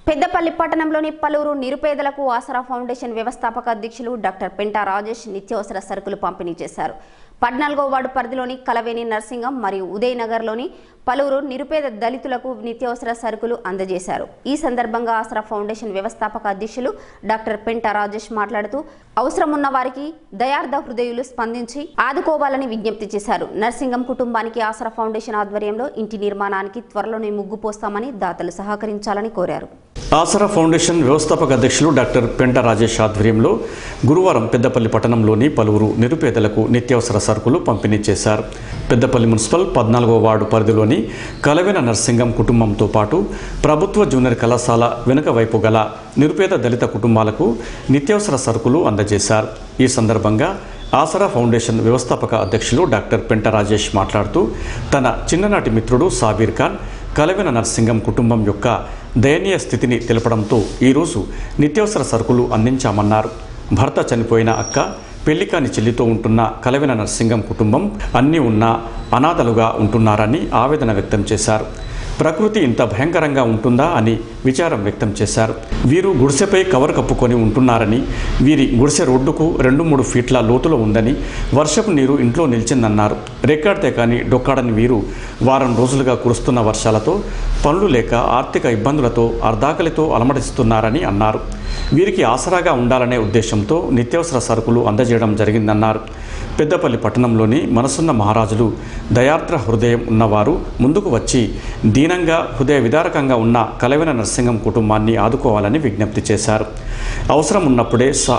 పెద్దపల్లి పట్టణంలోని పలువురు నిరుపేదలకు ఆసరా ఫౌండేషన్ వ్యవస్థాపక అధ్యక్షులు డాక్టర్ పెంటా రాజేష్ నిత్యావసర సరుకులు పంపిణీ చేశారు పద్నాలుగో వార్డు పరిధిలోని కలవేని నర్సింగం మరియు ఉదయనగర్లోని పలువురు నిరుపేద దళితులకు నిత్యావసర సరుకులు అందజేశారు ఈ సందర్భంగా ఆసరా ఫౌండేషన్ వ్యవస్థాపక అధ్యక్షులు డాక్టర్ పెంటా రాజేష్ మాట్లాడుతూ అవసరం ఉన్న వారికి దయార్థ హృదయులు స్పందించి ఆదుకోవాలని విజ్ఞప్తి చేశారు నర్సింగం కుటుంబానికి ఆసరా ఫౌండేషన్ ఆధ్వర్యంలో ఇంటి నిర్మాణానికి త్వరలోనే ముగ్గు పోస్తామని దాతలు సహకరించాలని కోరారు ఆసరా ఫౌండేషన్ వ్యవస్థాపక అధ్యక్షులు డాక్టర్ పెంట రాజేష్ ఆధ్వర్యంలో గురువారం పెద్దపల్లి పట్టణంలోని పలువురు నిరుపేదలకు నిత్యావసర సరుకులు పంపిణీ చేశారు పెద్దపల్లి మున్సిపల్ పద్నాలుగో వార్డు పరిధిలోని కలవెన నర్సింగం కుటుంబంతో పాటు ప్రభుత్వ జూనియర్ కళాశాల వెనుక వైపు గల నిరుపేద దళిత కుటుంబాలకు నిత్యావసర సరుకులు అందజేశారు ఈ సందర్భంగా ఆసరా ఫౌండేషన్ వ్యవస్థాపక అధ్యక్షులు డాక్టర్ పెంట రాజేష్ మాట్లాడుతూ తన చిన్ననాటి మిత్రుడు సాబీర్ ఖాన్ కలవెన నర్సింగం కుటుంబం యొక్క దయనీయ స్థితిని తెలపడంతో ఈరోజు నిత్యావసర సరుకులు అందించామన్నారు భర్త చనిపోయిన అక్క పెళ్లి కాని చెల్లితో ఉంటున్న కలవెన నర్సింగం కుటుంబం అన్నీ ఉన్నా అనాథలుగా ఉంటున్నారని ఆవేదన వ్యక్తం చేశారు ప్రకృతి ఇంత భయంకరంగా ఉంటుందా అని విచారం వ్యక్తం చేశారు వీరు గుడిసెపై కవర్ కప్పుకొని ఉంటున్నారని వీరి గుడిసె రోడ్డుకు రెండు మూడు ఫీట్ల లోతులో ఉందని వర్షపు నీరు ఇంట్లో నిలిచిందన్నారు రెక్కాడితే కానీ డొక్కాడని వీరు వారం రోజులుగా కురుస్తున్న వర్షాలతో పనులు లేక ఆర్థిక ఇబ్బందులతో అర్ధాకలితో అలమటిస్తున్నారని అన్నారు వీరికి ఆసరాగా ఉండాలనే ఉద్దేశంతో నిత్యావసర సరుకులు అందజేయడం జరిగిందన్నారు పెద్దపల్లి పట్టణంలోని మనసున్న మహారాజులు దయార్ద్ర హృదయం ఉన్నవారు ముందుకు వచ్చి దీనంగా హృదయ విదారకంగా ఉన్న కలవెన నరసింహం కుటుంబాన్ని ఆదుకోవాలని విజ్ఞప్తి చేశారు అవసరం ఉన్నప్పుడే స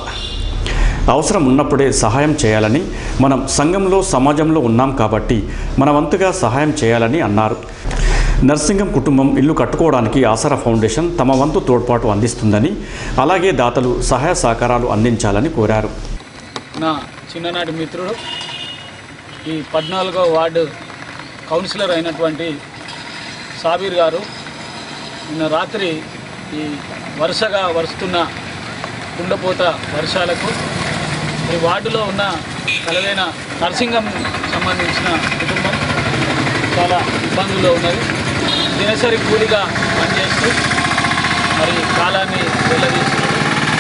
అవసరం ఉన్నప్పుడే సహాయం చేయాలని మనం సంఘంలో సమాజంలో ఉన్నాం కాబట్టి మన వంతుగా సహాయం చేయాలని అన్నారు నర్సింగం కుటుంబం ఇల్లు కట్టుకోవడానికి ఆసరా ఫౌండేషన్ తమ వంతు తోడ్పాటు అందిస్తుందని అలాగే దాతలు సహాయ సహకారాలు అందించాలని కోరారు నా చిన్ననాటి మిత్రుడు ఈ పద్నాలుగో వార్డు కౌన్సిలర్ అయినటువంటి సాబీర్ గారు నిన్న రాత్రి ఈ వరుసగా వరుస్తున్న కుండపోత వర్షాలకు ఈ వార్డులో ఉన్న కలవైన నర్సింగం సంబంధించిన కుటుంబం చాలా ఇబ్బందుల్లో ఉన్నది దినసరి కూలిగా పనిచేస్తూ మరి కాలాన్ని వెళ్ళదీస్తున్నారు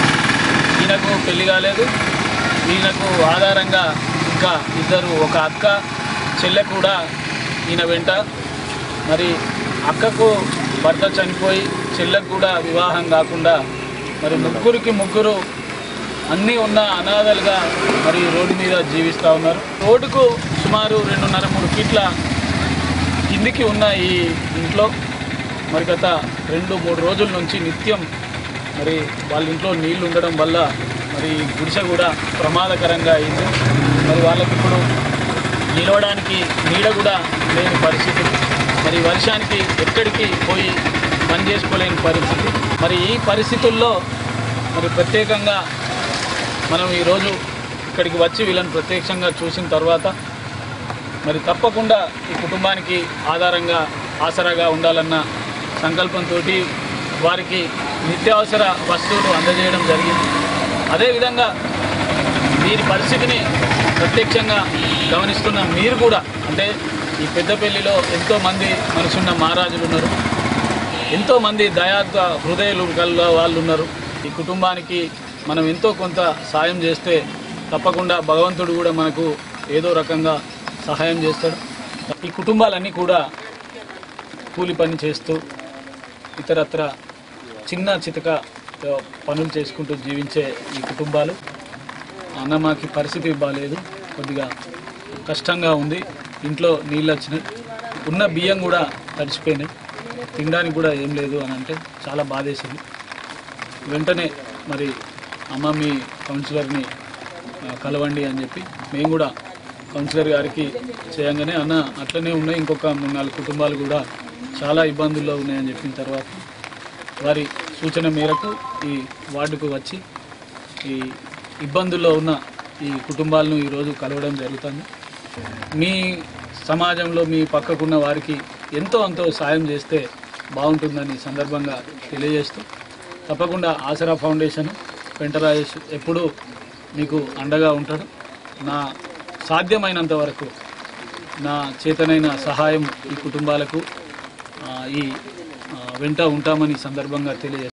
ఈయనకు పెళ్లి కాలేదు ఈయనకు ఆధారంగా ఇంకా ఇద్దరు ఒక అక్క చెల్లె కూడా ఈయన వెంట మరి అక్కకు భర్త చనిపోయి చెల్లెకు కూడా వివాహం కాకుండా మరి ముగ్గురికి ముగ్గురు అన్నీ ఉన్న అనాథలుగా మరి రోడ్డు మీద జీవిస్తూ ఉన్నారు రోడ్డుకు సుమారు రెండున్నర మూడు ఫీట్ల కిందికి ఉన్న ఈ ఇంట్లో మరి గత రెండు మూడు రోజుల నుంచి నిత్యం మరి వాళ్ళ ఇంట్లో నీళ్లు ఉండడం వల్ల మరి ఈ గుడిసె కూడా ప్రమాదకరంగా అయింది మరి వాళ్ళకి ఇప్పుడు నిలవడానికి నీడ కూడా లేని పరిస్థితి మరి వర్షానికి ఎక్కడికి పోయి పని చేసుకోలేని పరిస్థితి మరి ఈ పరిస్థితుల్లో మరి ప్రత్యేకంగా మనం ఈరోజు ఇక్కడికి వచ్చి వీళ్ళని ప్రత్యక్షంగా చూసిన తర్వాత మరి తప్పకుండా ఈ కుటుంబానికి ఆధారంగా ఆసరాగా ఉండాలన్న సంకల్పంతో వారికి నిత్యావసర వస్తువులు అందజేయడం జరిగింది అదేవిధంగా వీరి పరిస్థితిని ప్రత్యక్షంగా గమనిస్తున్న మీరు కూడా అంటే ఈ పెద్దపల్లిలో ఎంతోమంది మనసున్న మహారాజులు ఉన్నారు ఎంతోమంది దయాత్వ హృదయాలు గల వాళ్ళు ఉన్నారు ఈ కుటుంబానికి మనం ఎంతో కొంత సాయం చేస్తే తప్పకుండా భగవంతుడు కూడా మనకు ఏదో రకంగా సహాయం చేస్తాడు ఈ కుటుంబాలన్నీ కూడా కూలి పని చేస్తూ ఇతరత్ర చిన్న చితక ఆ, పనులు చేసుకుంటూ జీవించే ఈ కుటుంబాలు అన్న మాకి పరిస్థితి బాగాలేదు కొద్దిగా కష్టంగా ఉంది ఇంట్లో నీళ్ళు వచ్చినాయి ఉన్న బియ్యం కూడా తడిచిపోయినాయి తినడానికి కూడా ఏం లేదు అని అంటే చాలా బాధేసింది వెంటనే మరి అమ్మ మీ కౌన్సిలర్ని ఆ, కలవండి అని చెప్పి మేము కూడా కౌన్సిలర్ గారికి చేయంగానే అన్న అట్లనే ఉన్నాయి ఇంకొక మూడు నాలుగు కుటుంబాలు కూడా చాలా ఇబ్బందుల్లో ఉన్నాయని చెప్పిన తర్వాత వారి సూచన మేరకు ఈ వార్డుకు వచ్చి ఈ ఇబ్బందుల్లో ఉన్న ఈ కుటుంబాలను ఈరోజు కలవడం జరుగుతుంది మీ సమాజంలో మీ పక్కకున్న వారికి ఎంతో అంతో సాయం చేస్తే బాగుంటుందని ఈ సందర్భంగా తెలియజేస్తూ తప్పకుండా ఆసరా ఫౌండేషన్ వెంటరాజేష్ ఎప్పుడూ మీకు అండగా ఉంటాడు నా సాధ్యమైనంత వరకు నా చేతనైన సహాయం ఈ కుటుంబాలకు ఆ, ఈ ఆ, వెంట ఉంటామని ఈ సందర్భంగా తెలియజేస్తాను